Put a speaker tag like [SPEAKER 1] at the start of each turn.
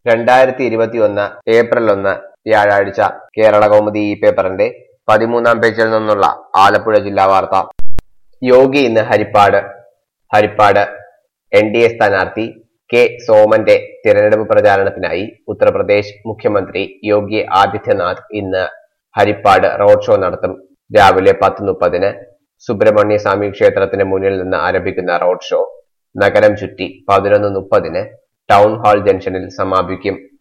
[SPEAKER 1] രണ്ടായിരത്തി ഇരുപത്തി ഒന്ന് ഏപ്രിൽ ഒന്ന് വ്യാഴാഴ്ച കേരള കൗമുദി ഈ പേപ്പറിന്റെ പതിമൂന്നാം പേജിൽ നിന്നുള്ള ആലപ്പുഴ ജില്ലാ വാർത്ത യോഗി ഇന്ന് Haripad Haripad N D A സ്ഥാനാർത്ഥി കെ സോമന്റെ തിരഞ്ഞെടുപ്പ് പ്രചാരണത്തിനായി ഉത്തർപ്രദേശ് മുഖ്യമന്ത്രി യോഗി ആദിത്യനാഥ് ഇന്ന് ഹരിപ്പാട് റോഡ് ഷോ നടത്തും രാവിലെ പത്ത് മുപ്പതിന് സുബ്രഹ്മണ്യ സ്വാമി ക്ഷേത്രത്തിന് മുന്നിൽ നിന്ന് ആരംഭിക്കുന്ന റോഡ് ഷോ നഗരം ചുറ്റി പതിനൊന്ന് മുപ്പതിന് ടൗൺ ഹാൾ ജംഗ്ഷനിൽ സമാപിക്കും